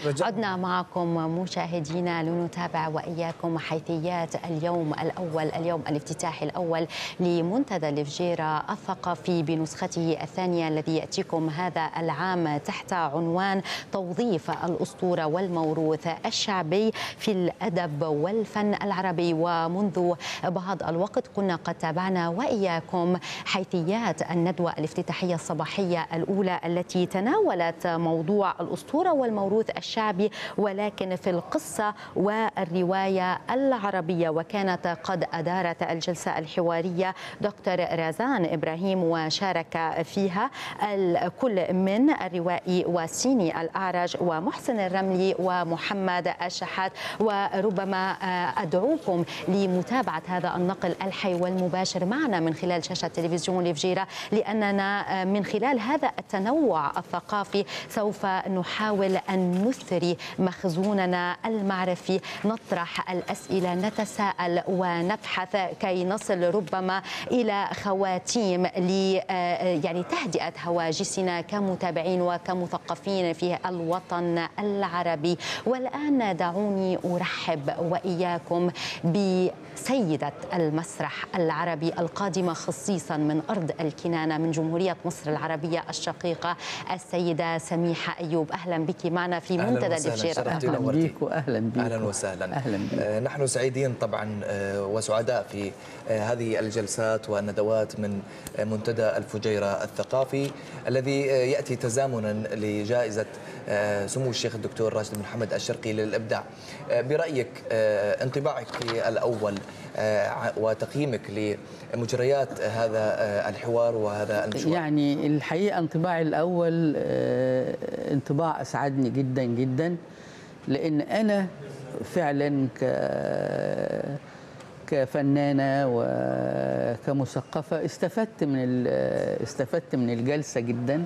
رجع- عدنا معكم مشاهدينا لنتابع وإياكم حيثيات اليوم الأول اليوم الافتتاحي الأول لمنتدى الفجيرة الثقافي بنسخته الثانية الذي يأتيكم هذا العام تحت عنوان توظيف الأسطورة والموروث الشعبي في الأدب والفن العربي ومنذ بعض الوقت كنا قد تابعنا وإياكم حيثيات الندوة الافتتاحية الصباحية الأولى التي تناولت موضوع الأسطورة والموروث الشعبي ولكن في القصة والرواية العربية وكانت قد أدارت الجلسة الحوارية دكتور رازان إبراهيم وشارك فيها الكل من الروائي وسيني الأعرج ومحسن الرملي ومحمد الشحات وربما أدعوكم لمتابعة هذا النقل الحي والمباشر معنا من خلال شاشة تلفزيون الفجيرة لأننا من خلال هذا التنوع الثقافي سوف نحاول أن نثري مخزوننا المعرفي نطرح الأسئلة نتساءل ونبحث كي نصل ربما إلى خواتيم ل يعني تهدئة هواجسنا كمتابعين وكمثقفين في الوطن العربي والآن دعوني أرحب وإياكم بسيدة المسرح العربي القادمة خصيصا من أرض الكنانة من جمهورية مصر العربية الشقيقة السيدة سميحة أيوب أهلا بك معنا في أهلاً منتدى وسهلاً، الفجيرة شرفتي اهلا ونورتي. بيك واهلا بيك اهلا وسهلا اهلا بيك آه، نحن سعيدين طبعا آه، وسعداء في آه، هذه الجلسات والندوات من آه، منتدى الفجيره الثقافي الذي آه، ياتي تزامنا لجائزه آه، سمو الشيخ الدكتور راشد بن محمد الشرقي للابداع آه، برايك آه، انطباعك الاول آه، ع- وتقييمك لمجريات هذا آه، الحوار وهذا المشوار يعني الحقيقه انطباعي الاول آه، انطباع اسعدني جدا جدا لان انا فعلا ك كفنانه وكمثقفه استفدت من ال- استفدت من الجلسه جدا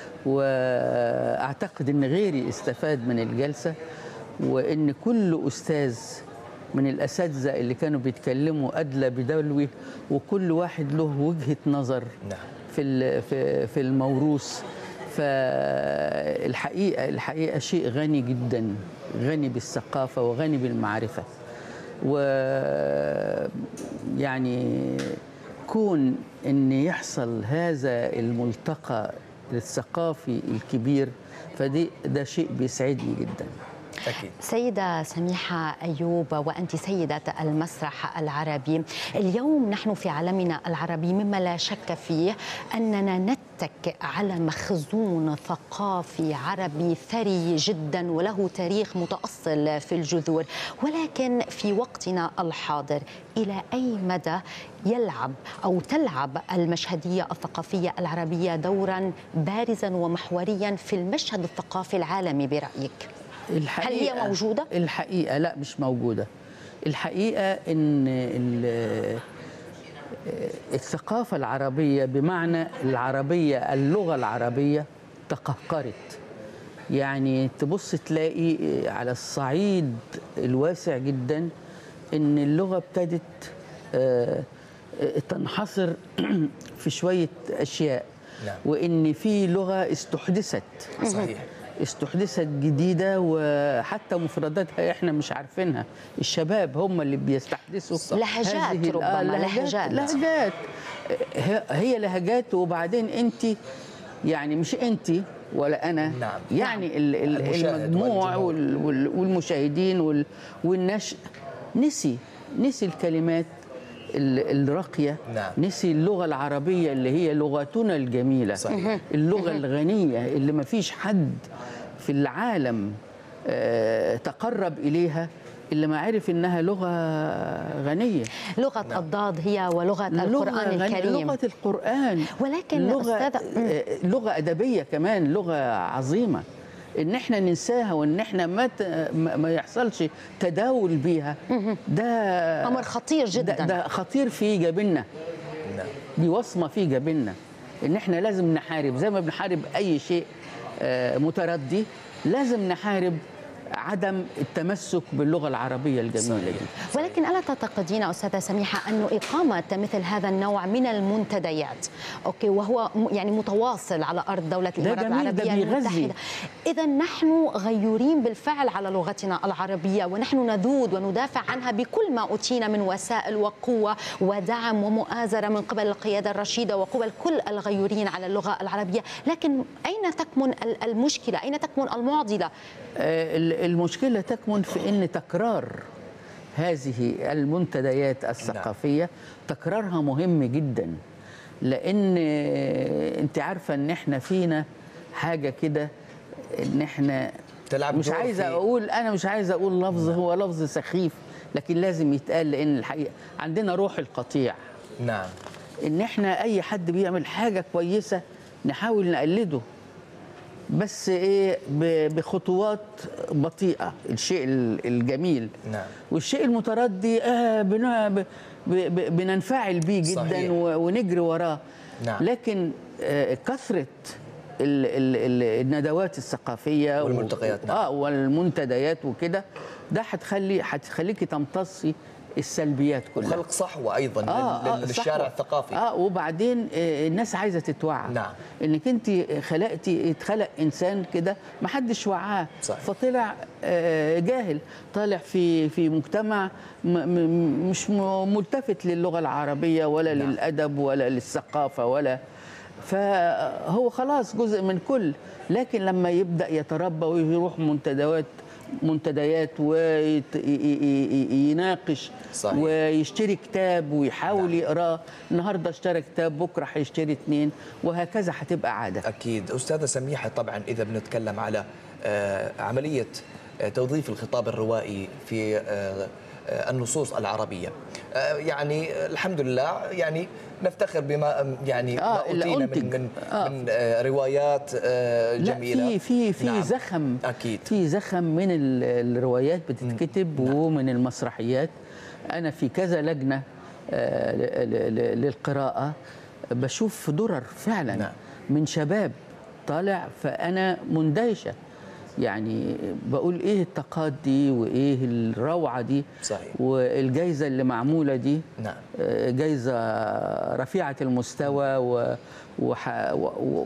واعتقد ان غيري استفاد من الجلسه وان كل استاذ من الاساتذه اللي كانوا بيتكلموا ادلى بدلوه وكل واحد له وجهه نظر نعم. في ال- في في الموروث فالحقيقه الحقيقه شيء غني جدا غني بالثقافه وغني بالمعرفه و يعني كون ان يحصل هذا الملتقى الثقافي الكبير فدي ده شيء بيسعدني جدا اكيد سيدة سميحة أيوب وأنت سيدة المسرح العربي اليوم نحن في عالمنا العربي مما لا شك فيه أننا نتك على مخزون ثقافي عربي ثري جدا وله تاريخ متأصل في الجذور ولكن في وقتنا الحاضر إلى أي مدى يلعب أو تلعب المشهدية الثقافية العربية دورا بارزا ومحوريا في المشهد الثقافي العالمي برأيك؟ الحقيقة موجودة؟ الحقيقة لا مش موجودة الحقيقة إن ال- الثقافة العربية بمعنى العربية اللغة العربية تقهقرت يعني تبص تلاقي على الصعيد الواسع جدا إن اللغة ابتدت آه، آه، تنحصر في شوية أشياء نعم. وإن في لغة استحدثت صحيح استحدثت جديدة وحتى مفرداتها احنا مش عارفينها الشباب هم اللي بيستحدثوا لهجات هذه ال- ربما، آه، لهجات. لهجات هي- هي لهجات وبعدين انت يعني مش انت ولا انا نعم. يعني ال- ال- المشاهد المجموع والجمهور. وال- وال- والمشاهدين وال- والنشء نسي نسي الكلمات ال- الراقية نعم. نسي اللغة العربية اللي هي لغتنا الجميلة صحيح. اللغة الغنية اللي ما فيش حد في العالم آه، تقرب إليها إلا ما عرف إنها لغة غنية لغة الضاد هي ولغة القرآن غنية، الكريم لغة القرآن ولكن لغة أستاذة- آه، لغة أدبية كمان لغة عظيمة ان احنا ننساها وان احنا ما ت- ما ما يحصلش تداول بيها ده أمر خطير جدا ده, ده خطير في جبيننا نعم دي وصمه في جبيننا ان احنا لازم نحارب زي ما بنحارب اي شيء آه، متردي لازم نحارب عدم التمسك باللغه العربيه الجميله صحيح. دي ولكن ألا تعتقدين أستاذة سميحة أنه إقامة مثل هذا النوع من المنتديات أوكي وهو م- يعني متواصل على أرض دولة الإمارات جميل، ده العربية بيغذي. المتحدة إذا نحن غيورين بالفعل على لغتنا العربية ونحن نذود وندافع عنها بكل ما أوتينا من وسائل وقوة ودعم ومؤازرة من قبل القيادة الرشيدة وقبل كل الغيورين على اللغة العربية لكن أين تكمن ال- المشكلة أين تكمن المعضلة آه، ال- المشكله تكمن في ان تكرار هذه المنتديات الثقافيه تكرارها مهم جدا لان آه، انت عارفه ان احنا فينا حاجه كده ان احنا تلعب مش دور عايز في- اقول انا مش عايز اقول لفظ هو لفظ سخيف لكن لازم يتقال لان الحقيقه عندنا روح القطيع نعم ان احنا اي حد بيعمل حاجه كويسه نحاول نقلده بس ايه ب- بخطوات بطيئه الشيء ال- الجميل نعم. والشيء المتردي آه بن- ب- ب- ب- بننفعل بيه جدا صحيح. و- ونجري وراه نعم. لكن آه كثره ال- ال- ال- الندوات الثقافيه و- والملتقيات، نعم. اه والمنتديات وكده ده هتخلي هتخليكي تمتصي السلبيات كلها وخلق صحوه ايضا لل- للشارع صحوة. الثقافي اه وبعدين آه، الناس عايزه تتوعى نعم. انك انت خلقتي اتخلق انسان كده ما حدش وعاه صحيح. فطلع آه، جاهل طالع في في مجتمع م- م- مش م- ملتفت للغه العربيه ولا نعم. للادب ولا للثقافه ولا فهو خلاص جزء من كل لكن لما يبدا يتربى ويروح منتديات منتديات ويناقش صحيح. ويشتري كتاب ويحاول نعم. يقراه النهارده اشترى كتاب بكره هيشتري اثنين وهكذا هتبقى عاده أكيد أستاذة سميحة طبعا إذا بنتكلم على آه، عملية آه، توظيف الخطاب الروائي في آه، آه، النصوص العربية آه، يعني الحمد لله يعني نفتخر بما يعني ما آه، اللي أوتينا أنتج. من من, آه. من آه، روايات آه، لا جميلة في في في نعم. زخم أكيد في زخم من ال- الروايات بتتكتب ومن المسرحيات انا في كذا لجنه آه، ل- ل- ل- للقراءه بشوف درر فعلا نعم. من شباب طالع فانا مندهشه يعني بقول ايه الطاقات دي وايه الروعه دي صحيح. والجائزه اللي معموله دي نعم. آه، جايزة رفيعة المستوى و- وح- و- و-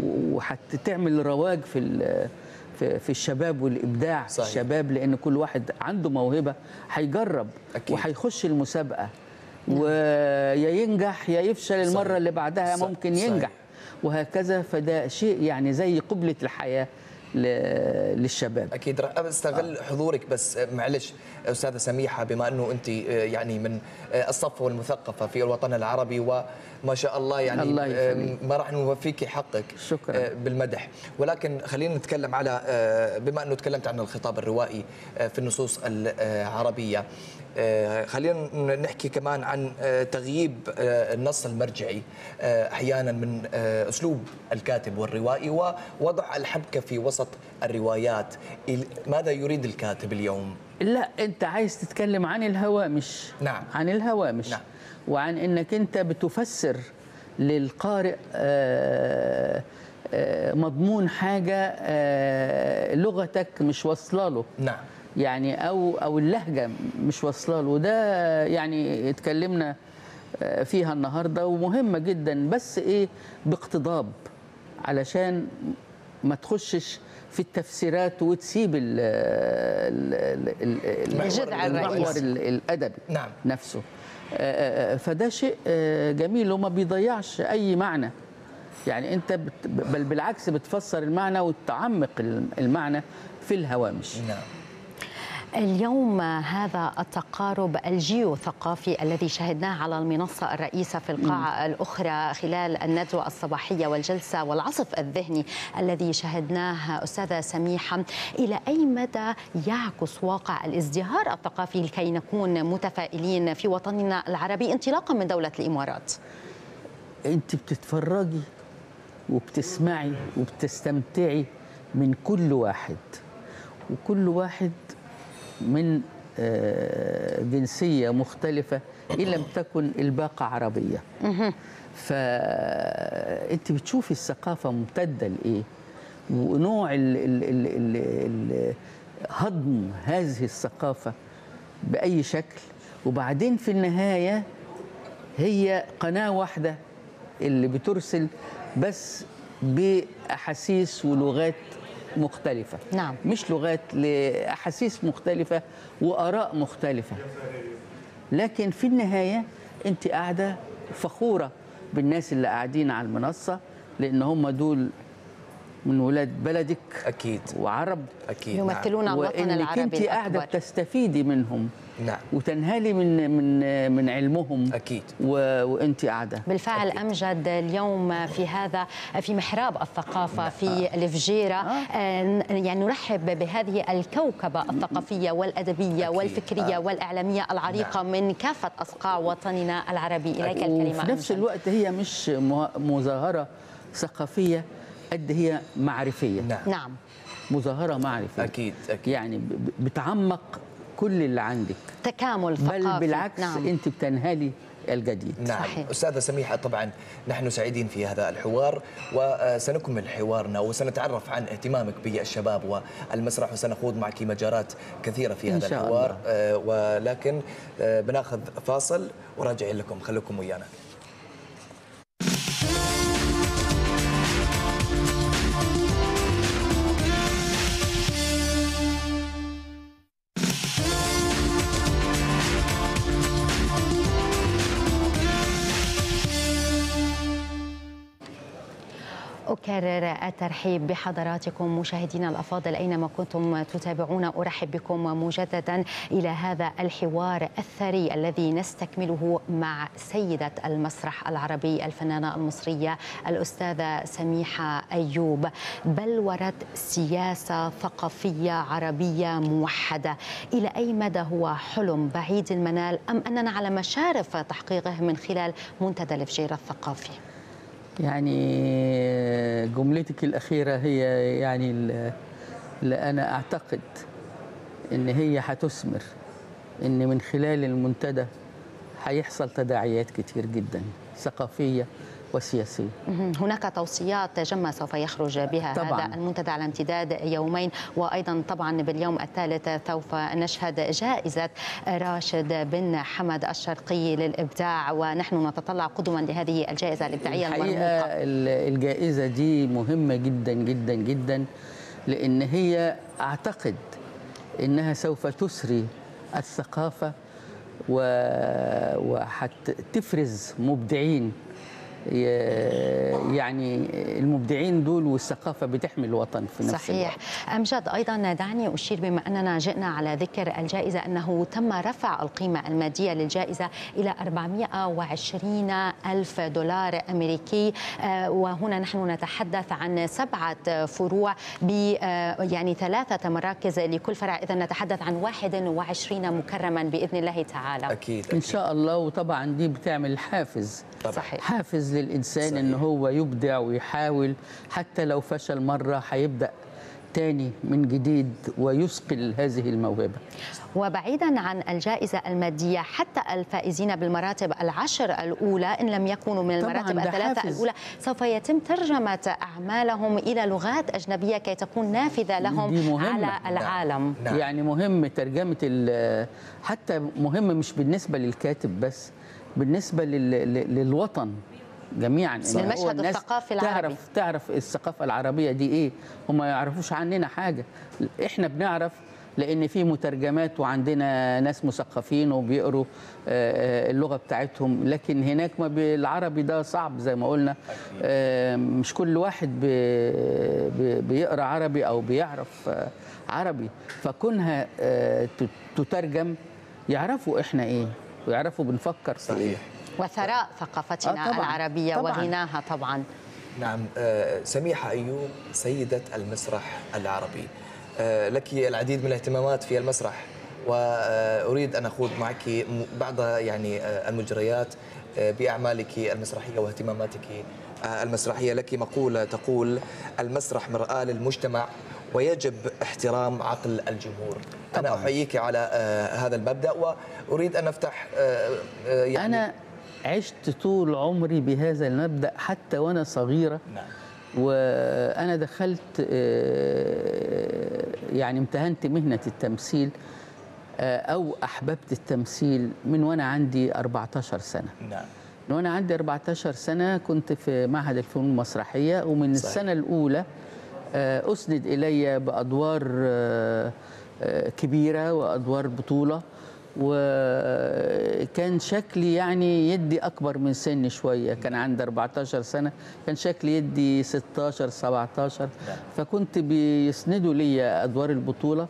وهتعمل رواج في ال- في في الشباب والابداع في صحيح. الشباب لان كل واحد عنده موهبه هيجرب أكيد. وهيخش المسابقه ويا ينجح يا يفشل المره صحيح. اللي بعدها صح- ممكن صحيح. ينجح وهكذا فده شيء يعني زي قبله الحياه ل- للشباب اكيد راح استغل حضورك بس آه، معلش استاذه سميحه بما انه انت آه، يعني من آه، الصفوه المثقفه في الوطن العربي وما شاء الله يعني الله آه، يخليك. ما راح نوفيك حقك شكراً. آه، بالمدح ولكن خلينا نتكلم على آه، بما انه تكلمت عن الخطاب الروائي آه، في النصوص العربيه آه، خلينا نحكي كمان عن آه، تغييب آه، النص المرجعي آه، احيانا من آه، اسلوب الكاتب والروائي ووضع الحبكه في وسط الروايات ال- ماذا يريد الكاتب اليوم لا انت عايز تتكلم عن الهوامش نعم. عن الهوامش نعم. وعن انك انت بتفسر للقارئ آه، آه، مضمون حاجه آه، لغتك مش واصله له نعم يعني او او اللهجه مش واصله له ده يعني اتكلمنا آه، فيها النهارده ومهمه جدا بس ايه باقتضاب علشان ما تخشش في التفسيرات وتسيب ال ال ال الجذع المحور الرئيسي. ال- الادبي نعم. نفسه آه، آه، فده شيء آه، جميل وما بيضيعش اي معنى يعني انت بت بل بالعكس بتفسر المعنى وتعمق المعنى في الهوامش نعم اليوم هذا التقارب الجيوثقافي الذي شهدناه على المنصة الرئيسة في القاعة الأخرى خلال الندوة الصباحية والجلسة والعصف الذهني الذي شهدناه أستاذة سميحة إلى أي مدى يعكس واقع الازدهار الثقافي لكي نكون متفائلين في وطننا العربي انطلاقا من دولة الإمارات انت بتتفرجي وبتسمعي وبتستمتعي من كل واحد وكل واحد من آه، جنسية مختلفة إن لم تكن الباقة عربية فأنت بتشوفي الثقافة ممتدة لإيه ونوع ال ال ال ال ال هضم هذه الثقافة بأي شكل وبعدين في النهاية هي قناة واحدة اللي بترسل بس بأحاسيس ولغات مختلفة نعم. مش لغات لأحاسيس مختلفة وآراء مختلفة لكن في النهاية أنت قاعدة فخورة بالناس اللي قاعدين على المنصة لأن هم دول من ولاد بلدك اكيد وعرب اكيد يمثلون الوطن وانك العربي انت قاعده الأكبر بتستفيدي منهم نعم وتنهالي من من من علمهم اكيد و... وانت قاعده بالفعل أكيد. أمجد اليوم في هذا في محراب الثقافة في الفجيرة آه، يعني نرحب بهذه الكوكبة الثقافية والأدبية أكيد. والفكرية آه. والإعلامية العريقة من كافة أصقاع وطننا العربي إليك الكلمة وفي نفس أمجد. الوقت هي مش مه- مظاهره ثقافيه قد هي معرفيه نعم نعم مظاهره معرفيه اكيد اكيد يعني ب- ب- بتعمق كل اللي عندك تكامل ثقافي بل بالعكس نعم. انت بتنهالي الجديد نعم صحيح. أستاذة سميحة طبعا نحن سعيدين في هذا الحوار وسنكمل حوارنا وسنتعرف عن اهتمامك بالشباب والمسرح وسنخوض معك مجالات كثيرة في إن هذا شاء الحوار الله. آه، ولكن آه، بناخذ فاصل وراجعين لكم خليكم ويانا أكرر الترحيب بحضراتكم مشاهدينا الأفاضل أينما كنتم تتابعون أرحب بكم مجددا إلى هذا الحوار الثري الذي نستكمله مع سيدة المسرح العربي الفنانة المصرية الأستاذة سميحة أيوب بلورة سياسة ثقافية عربية موحدة إلى أي مدى هو حلم بعيد المنال أم أننا على مشارف تحقيقه من خلال منتدى الفجيرة الثقافي يعني جملتك الأخيرة هي يعني ال- اللي أنا أعتقد إن هي هتثمر إن من خلال المنتدى هيحصل تداعيات كتير جدا ثقافية وسياسية مهم. هناك توصيات جمة سوف يخرج بها طبعاً. هذا المنتدى على امتداد يومين وأيضا طبعا باليوم الثالث سوف نشهد جائزة راشد بن حمد الشرقي للإبداع ونحن نتطلع قدما لهذه الجائزة الإبداعية الحقيقة المرموقة ال- الجائزة دي مهمة جدا جدا جدا لأن هي أعتقد إنها سوف تسري الثقافة وهتفرز مبدعين ي- يعني المبدعين دول والثقافة بتحمي الوطن في نفس صحيح الوقت أمجد أيضا دعني أشير بما أننا جئنا على ذكر الجائزة أنه تم رفع القيمة المادية للجائزة إلى 420 ألف دولار أمريكي آه، وهنا نحن نتحدث عن سبعة فروع ب آه، يعني ثلاثة مراكز لكل فرع إذا نتحدث عن 21 مكرما بإذن الله تعالى أكيد إن أكيد. شاء الله وطبعا دي بتعمل حافز طبعاً. صحيح حافز للإنسان صحيح. إن هو يبدع ويحاول حتى لو فشل مرة هيبدأ تاني من جديد ويثقل هذه الموهبة وبعيدا عن الجائزة المادية حتى الفائزين بالمراتب العشر الأولى إن لم يكونوا من طبعاً المراتب ده الثلاثة حافز. الأولى سوف يتم ترجمة أعمالهم إلى لغات أجنبية كي تكون نافذة لهم دي مهمة. على العالم نعم. يعني مهم ترجمة ال- حتى مهم مش بالنسبة للكاتب بس بالنسبة لل- لل- للوطن جميعا إن هو للمشهد الناس الثقافي العربي. تعرف تعرف الثقافة العربية دي ايه هم ما يعرفوش عننا حاجة احنا بنعرف لان في مترجمات وعندنا ناس مثقفين وبيقروا آه، اللغه بتاعتهم لكن هناك ما بالعربي ده صعب زي ما قلنا آه، مش كل واحد بي- بي- بيقرا عربي او بيعرف آه، عربي فكونها آه، ت- تترجم يعرفوا احنا ايه ويعرفوا بنفكر في ايه صحيح وثراء ثقافتنا آه، طبعاً. العربية طبعاً. وغناها طبعا نعم آه، سميحة أيوب سيدة المسرح العربي آه، لك العديد من الاهتمامات في المسرح وأريد أن أخوض معك م- بعض يعني آه، المجريات آه، بأعمالك المسرحية واهتماماتك آه، المسرحية لك مقولة تقول المسرح مرآة للمجتمع ويجب احترام عقل الجمهور أنا طبعاً. أحييك على آه، هذا المبدأ وأريد أن أفتح آه، آه، يعني انا عشت طول عمري بهذا المبدا حتى وانا صغيره نعم وانا دخلت آه، يعني امتهنت مهنة التمثيل آه، أو أحببت التمثيل من وأنا عندي 14 سنة نعم من وأنا عندي 14 سنة كنت في معهد الفنون المسرحية ومن صحيح. السنة الأولى آه، أسند إلي بأدوار آه، آه، كبيرة وأدوار بطولة وكان شكلي يعني يدي أكبر من سني شوية كان عندي 14 سنة كان شكلي يدي 16 17 فكنت بيسندوا لي أدوار البطولة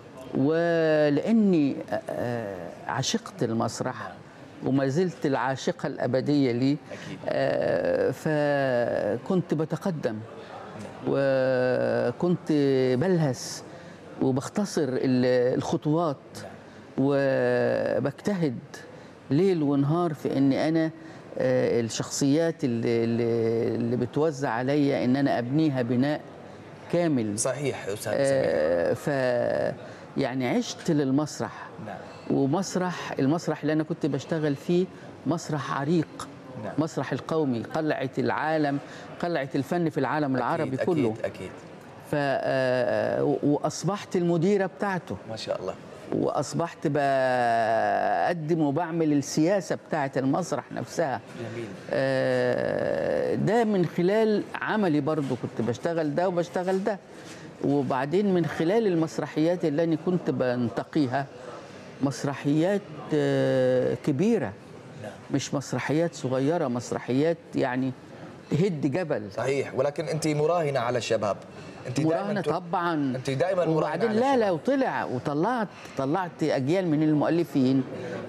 ولاني آه، عشقت المسرح وما زلت العاشقه الابديه لي أكيد. آه، فكنت بتقدم وكنت بلهس وبختصر ال- الخطوات وبجتهد ليل ونهار في اني انا آه، الشخصيات اللي, اللي اللي بتوزع عليا ان انا ابنيها بناء كامل صحيح استاذ سمير آه، ف يعني عشت للمسرح نعم ومسرح المسرح اللي انا كنت بشتغل فيه مسرح عريق نعم. مسرح القومي قلعه العالم قلعه الفن في العالم العربي أكيد كله اكيد اكيد ف آه، و- واصبحت المديره بتاعته ما شاء الله واصبحت بقدم وبعمل السياسه بتاعه المسرح نفسها جميل آه، ده من خلال عملي برضو كنت بشتغل ده وبشتغل ده وبعدين من خلال المسرحيات اللي أنا كنت بنتقيها مسرحيات آه، كبيرة نعم. مش مسرحيات صغيرة مسرحيات يعني تهد جبل صحيح ولكن انت مراهنه على الشباب انت مراهنة دائما طبعا انت دائما مراهنه وبعدين على لا الشباب. لا وطلع وطلعت طلعت اجيال من المؤلفين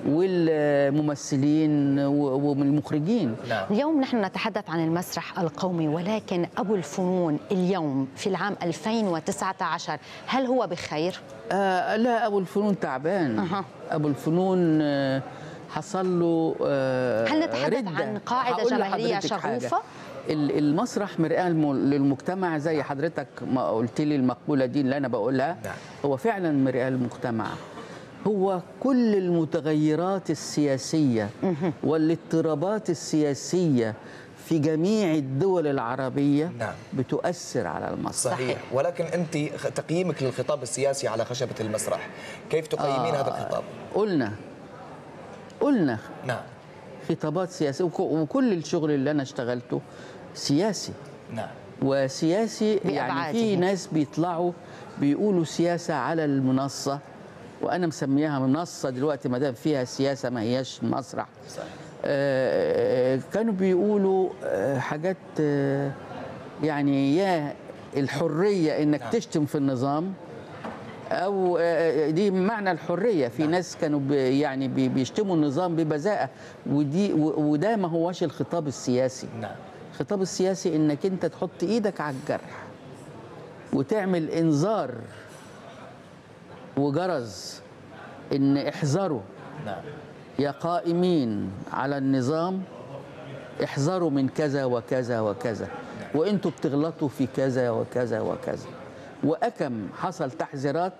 والممثلين و- ومن المخرجين نعم اليوم نحن نتحدث عن المسرح القومي ولكن أبو الفنون اليوم في العام 2019 هل هو بخير؟ آه لا ابو الفنون تعبان أها. ابو الفنون آه حصل له آه هل نتحدث ردة. عن قاعدة هقول جماهيرية لحضرتك حاجة. شغوفة؟ ال- المسرح مرآة الم- للمجتمع زي حضرتك ما قلت لي المقولة دي اللي أنا بقولها نعم. هو فعلا مرآة للمجتمع هو كل المتغيرات السياسية والاضطرابات السياسية في جميع الدول العربية نعم. بتؤثر على المسرح صحيح ولكن انت خ- تقييمك للخطاب السياسي على خشبه المسرح كيف تقيمين هذا الخطاب قلنا قلنا نعم خطابات سياسية وك- وكل الشغل اللي أنا اشتغلته سياسي نعم وسياسي يعني بأبعاده. في ناس بيطلعوا بيقولوا سياسة على المنصة وأنا مسميها منصة دلوقتي ما دام فيها سياسة ما هياش مسرح صحيح آه، كانوا بيقولوا آه، حاجات آه، يعني يا الحرية إنك نعم. تشتم في النظام أو آه، دي معنى الحرية في نعم. ناس كانوا بي- يعني بي- بيشتموا النظام ببذاءة ودي و- وده ما هوش الخطاب السياسي نعم الخطاب السياسي انك انت تحط ايدك على الجرح وتعمل انذار وجرس ان احذروا نعم يا قائمين على النظام احذروا من كذا وكذا وكذا وانتوا بتغلطوا في كذا وكذا وكذا واكم حصل تحذيرات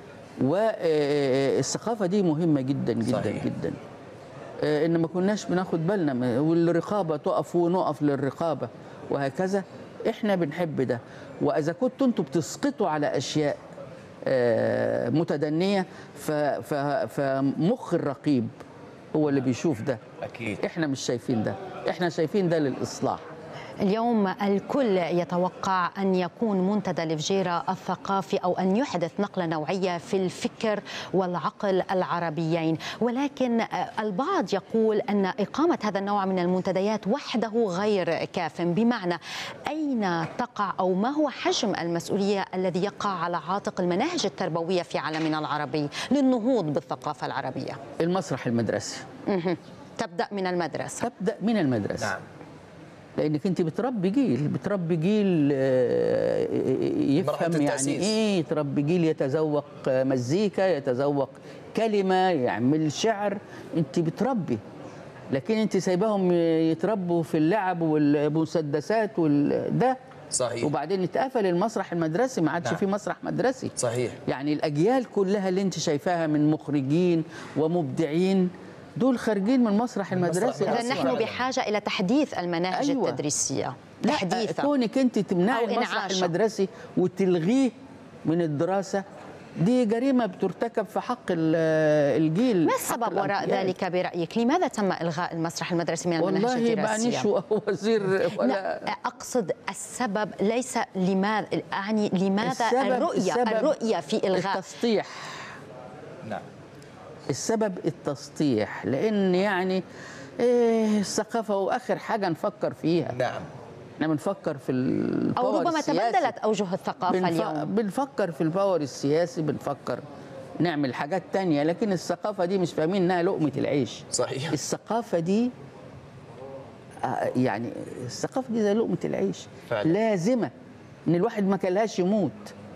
والثقافه دي مهمه جدا جدا صحيح. جدا آه، ان ما كناش بناخد بالنا من- والرقابه تقف ونقف للرقابه وهكذا احنا بنحب ده واذا كنتوا انتوا بتسقطوا على اشياء آه، متدنيه ف- ف- فمخ الرقيب هو اللي بيشوف ده اكيد احنا مش شايفين ده احنا شايفين ده للاصلاح اليوم الكل يتوقع أن يكون منتدى الفجيرة الثقافي أو أن يحدث نقلة نوعية في الفكر والعقل العربيين ولكن البعض يقول أن إقامة هذا النوع من المنتديات وحده غير كاف بمعنى أين تقع أو ما هو حجم المسؤولية الذي يقع على عاتق المناهج التربوية في عالمنا العربي للنهوض بالثقافة العربية المسرح المدرسي مهم. تبدأ من المدرسة تبدا من المدرسه نعم لانك انت بتربي جيل بتربي جيل آه، مرحلة يفهم يعني التأسيس. ايه تربي جيل يتذوق آه، مزيكا يتذوق كلمه يعمل شعر انت بتربي لكن انت سايباهم يتربوا في اللعب والمسدسات وده صحيح وبعدين اتقفل المسرح المدرسي ما عادش نعم. في مسرح مدرسي صحيح يعني الاجيال كلها اللي انت شايفاها من مخرجين ومبدعين دول خارجين من المسرح المدرسي المسرح إذا أصلاً. نحن بحاجة إلى تحديث المناهج أيوة. التدريسية لا تحديثها كونك انت تمنعي أو المسرح إنعاشه. المدرسي وتلغيه من الدراسه دي جريمه بترتكب في حق ال- الجيل ما حق السبب وراء الأنبياء. ذلك برأيك؟ لماذا تم إلغاء المسرح المدرسي من المناهج والله الدراسية؟ مانيش وزير ولا لا أقصد السبب ليس لماذا يعني لماذا السبب- الرؤية السبب الرؤية في إلغاء التسطيح نعم السبب التسطيح لان يعني إيه الثقافه واخر حاجه نفكر فيها نعم احنا بنفكر في أو الباور ربما السياسي. تبدلت أوجه الثقافة بنف... اليوم بنفكر في الباور السياسي بنفكر نعمل حاجات تانية لكن الثقافة دي مش فاهمين انها لقمة العيش صحيح الثقافة دي آه، يعني الثقافة دي زي لقمة العيش فعلا. لازمة ان الواحد ما كلهاش يموت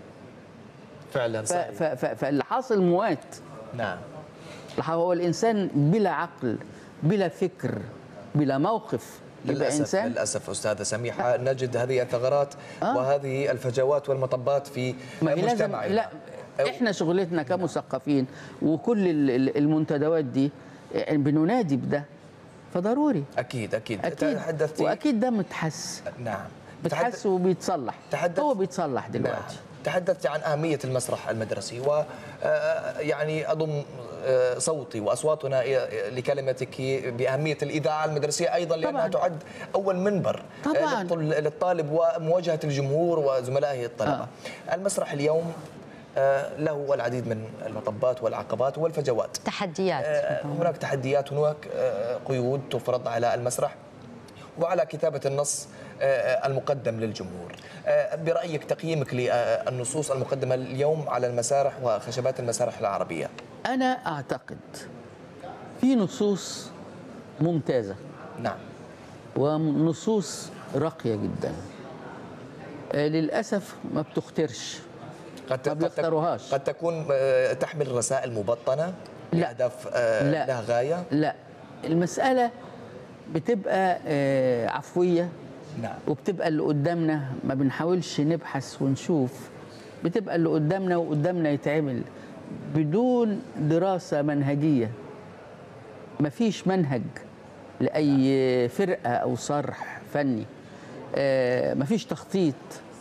فعلا ف... صحيح ف... ف... فاللي حاصل موات نعم هو الانسان بلا عقل بلا فكر بلا موقف يبقى للأسف انسان للأسف أستاذة سميحة نجد هذه الثغرات آه. وهذه الفجوات والمطبات في ما هي لازم مجتمعنا لا احنا شغلتنا كمثقفين وكل ال- ال- المنتديات دي يعني بننادي بده فضروري أكيد أكيد اكيد تحدثتي واكيد ده متحس نعم بتحس وبيتصلح تحدث- هو بيتصلح نعم دلوقتي تحدثت عن أهمية المسرح المدرسي و آه، يعني أضم آه، صوتي وأصواتنا لكلمتك بأهمية الإذاعة المدرسية أيضا لأنها طبعاً. تعد أول منبر آه، طبعاً. للطل- للطالب ومواجهة الجمهور وزملائه الطلبة المسرح اليوم آه، له العديد من المطبات والعقبات والفجوات تحديات آه، هناك تحديات هناك آه، قيود تفرض على المسرح وعلى كتابة النص آه، المقدم للجمهور آه، برأيك تقييمك للنصوص المقدمة اليوم على المسارح وخشبات المسارح العربية انا اعتقد في نصوص ممتازه نعم ونصوص راقيه جدا آه، للاسف ما بتخترش قد ما قد- بيختاروهاش. قد تكون آه، تحمل رسائل مبطنة لا. لأهداف آه، لا. لها غاية لا المساله بتبقى آه، عفويه نعم وبتبقى اللي قدامنا ما بنحاولش نبحث ونشوف بتبقى اللي قدامنا وقدامنا يتعمل بدون دراسة منهجية مفيش منهج لأي فرقة أو صرح فني آه، مفيش تخطيط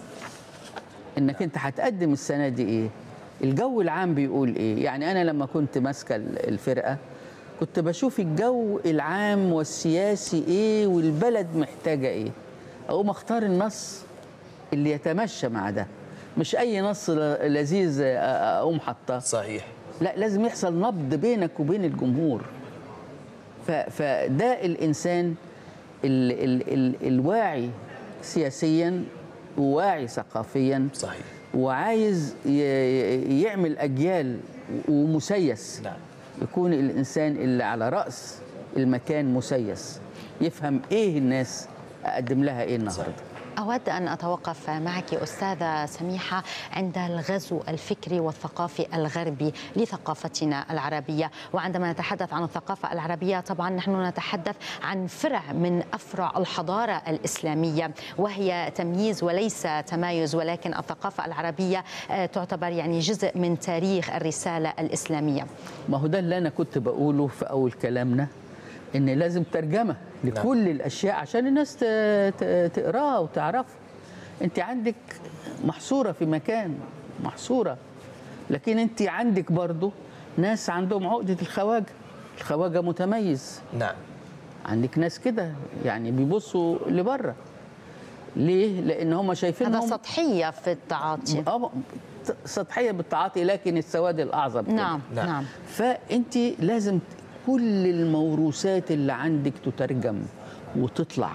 انك انت هتقدم السنه دي ايه الجو العام بيقول ايه يعني انا لما كنت ماسكه الفرقه كنت بشوف الجو العام والسياسي ايه والبلد محتاجه ايه اقوم اختار النص اللي يتمشى مع ده مش اي نص ل- لذيذ اقوم حاطاه صحيح لا لازم يحصل نبض بينك وبين الجمهور ف- فده الانسان ال ال ال الواعي سياسيا وواعي ثقافيا صحيح وعايز ي- ي- يعمل اجيال ومسيس نعم يكون الانسان اللي على راس المكان مسيس يفهم ايه الناس اقدم لها ايه النهارده أود أن أتوقف معك أستاذة سميحة عند الغزو الفكري والثقافي الغربي لثقافتنا العربية وعندما نتحدث عن الثقافة العربية طبعا نحن نتحدث عن فرع من أفرع الحضارة الإسلامية وهي تمييز وليس تمايز ولكن الثقافة العربية آه، تعتبر يعني جزء من تاريخ الرسالة الإسلامية ما هو ده اللي انا كنت بقوله في اول كلامنا ان لازم ترجمه لكل الاشياء عشان الناس ت- ت- تقراها وتعرفها انت عندك محصوره في مكان محصوره لكن انت عندك برضو ناس عندهم عقده الخواجه الخواجه متميز نعم عندك ناس كده يعني بيبصوا لبره ليه لان هم شايفين هذا سطحية في التعاطي آه، سطحيه بالتعاطي لكن السواد الاعظم كده. نعم نعم. نعم فانت لازم كل الموروثات اللي عندك تترجم وتطلع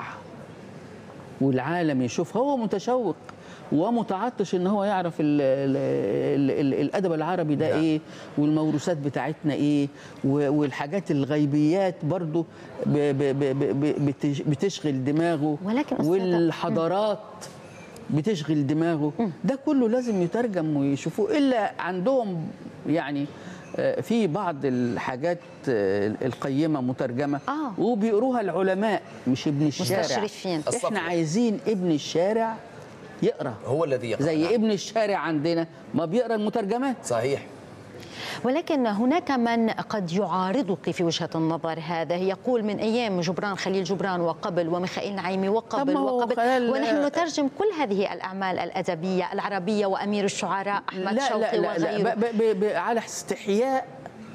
والعالم يشوفها هو متشوق ومتعطش ان هو يعرف ال ال ال ال الادب العربي ده نعم. ايه والموروثات بتاعتنا ايه و- والحاجات الغيبيات برضو ب- ب- ب- ب- بتش- بتشغل دماغه ولكن أستاذة- والحضارات بتشغل دماغه ده كله لازم يترجم ويشوفوه الا عندهم يعني آه، في بعض الحاجات آه، القيمه مترجمه آه. وبيقروها العلماء مش ابن الشارع مستشرفين. الصفوة. احنا عايزين ابن الشارع يقرا هو الذي يقرأ زي نعم. ابن الشارع عندنا ما بيقرا المترجمات صحيح ولكن هناك من قد يعارضك في وجهة النظر هذا يقول من أيام جبران خليل جبران وقبل وميخائيل نعيمي وقبل طب ما هو وقبل خلال- ونحن نترجم كل هذه الأعمال الأدبية العربية وأمير الشعراء أحمد شوقي وغيره ب ب ب على استحياء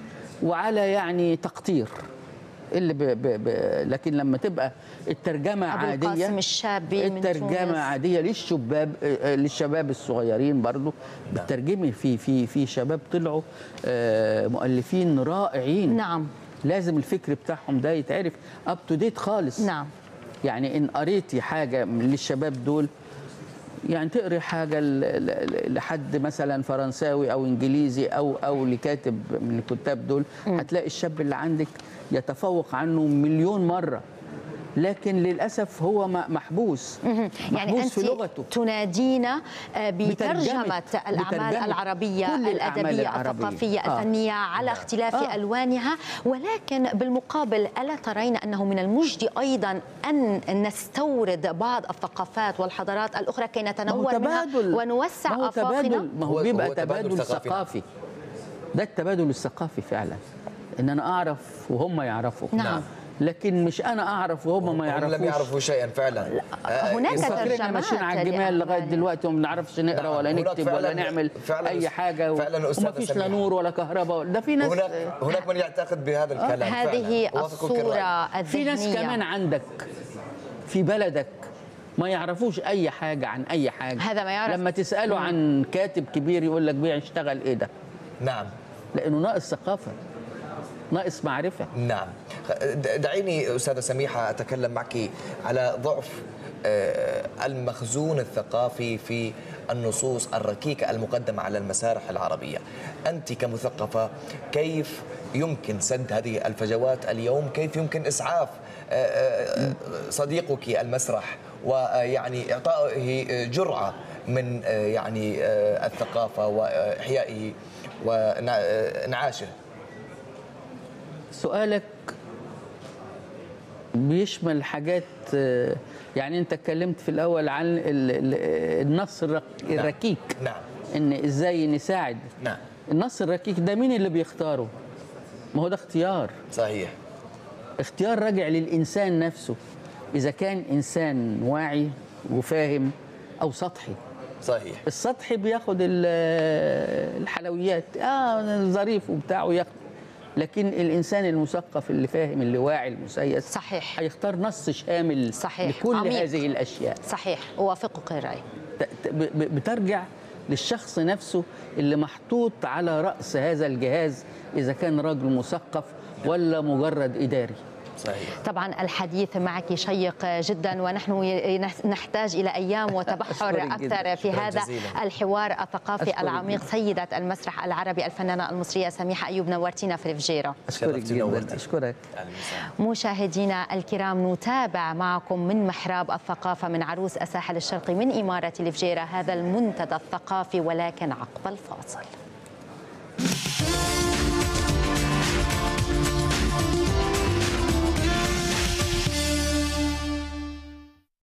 وعلى يعني تقطير اللي ب ب ب لكن لما تبقى الترجمه أبو عاديه القاسم الشابي من الترجمه تونس. عاديه للشباب آه، للشباب الصغيرين برضو بترجمي في في في شباب طلعوا آه، مؤلفين رائعين نعم لازم الفكر بتاعهم ده يتعرف اب تو ديت خالص نعم يعني ان قريتي حاجه من للشباب دول يعني تقري حاجه ل- ل- لحد مثلا فرنساوي او انجليزي او او لكاتب من الكتاب دول هتلاقي الشاب اللي عندك يتفوق عنه مليون مره لكن للاسف هو م- محبوس يعني محبوس أنت في لغته تنادينا آه، بترجمة بترجمة- الأعمال بترجمة العربية كل الأعمال الأدبية العربية. الثقافية آه. الفنية على اختلاف آه. ألوانها ولكن بالمقابل ألا ترين أنه من المجدي أيضا أن نستورد بعض الثقافات والحضارات الأخرى كي ما هو نتنوع منها تبادل ونوسع ما هو آفاقنا تبادل ما هو هو- بيبقى هو تبادل تبادل ثقافي. ثقافي ده التبادل الثقافي فعلا ان انا اعرف وهم يعرفوا نعم. لكن مش انا اعرف وهم ما هم يعرفوش لم يعرفوا شيئا فعلا آه، هناك يصح- ترجمة. فاكرين ماشيين على الجمال لأعمال. لغايه دلوقتي وما بنعرفش نقرا نعم، ولا هناك نكتب ولا فعلاً- نعمل فعلاً اي حاجه فعلاً أستاذة وما فيش لا سميحة. نور ولا كهرباء ده في ناس هناك هناك من يعتقد بهذا الكلام هذه فعلاً. أوافقك الرأي. الصورة في ناس الذهنية كمان عندك في بلدك ما يعرفوش اي حاجه عن اي حاجه هذا ما يعرف. لما تساله عن كاتب كبير يقول لك بيشتغل ايه ده نعم لانه ناقص ثقافه ناقص معرفه نعم د- دعيني أستاذة سميحة أتكلم معك على ضعف آه، المخزون الثقافي في النصوص الركيكة المقدمة على المسارح العربية أنت كمثقفة كيف يمكن سد هذه الفجوات اليوم كيف يمكن إسعاف آه، آه، صديقك المسرح ويعني إعطائه جرعة من آه، يعني آه، الثقافة وإحيائه وانعاشه سؤالك بيشمل حاجات آه، يعني انت اتكلمت في الاول عن ال- ال- النص الرق- الركيك نعم ان ازاي نساعد نعم النص الركيك ده مين اللي بيختاره ما هو ده اختيار صحيح اختيار راجع للانسان نفسه اذا كان انسان واعي وفاهم او سطحي صحيح السطحي بياخد ال- الحلويات اه ظريف وبتاع وياخد لكن الانسان المثقف اللي فاهم اللي واعي المسيس صحيح. هيختار نص شامل صحيح. لكل عميق. هذه الاشياء صحيح أوافقك الرأي ت- ت- ب- ب- بترجع للشخص نفسه اللي محطوط على راس هذا الجهاز اذا كان راجل مثقف ولا مجرد اداري صحيح طبعا الحديث معك شيق جدا ونحن ي- نحتاج الى ايام وتبحر أشكرك اكثر جداً. في شكراً هذا جزيلاً. الحوار الثقافي أشكرك العميق جداً. سيده المسرح العربي الفنانه المصريه سميحه ايوب نورتينا في الفجيره اشكرك شرفتي ونورتي. جدا اشكرك أهلاً وسهلاً. مشاهدينا الكرام نتابع معكم من محراب الثقافه من عروس الساحل الشرقي من اماره الفجيره هذا المنتدى الثقافي ولكن عقب الفاصل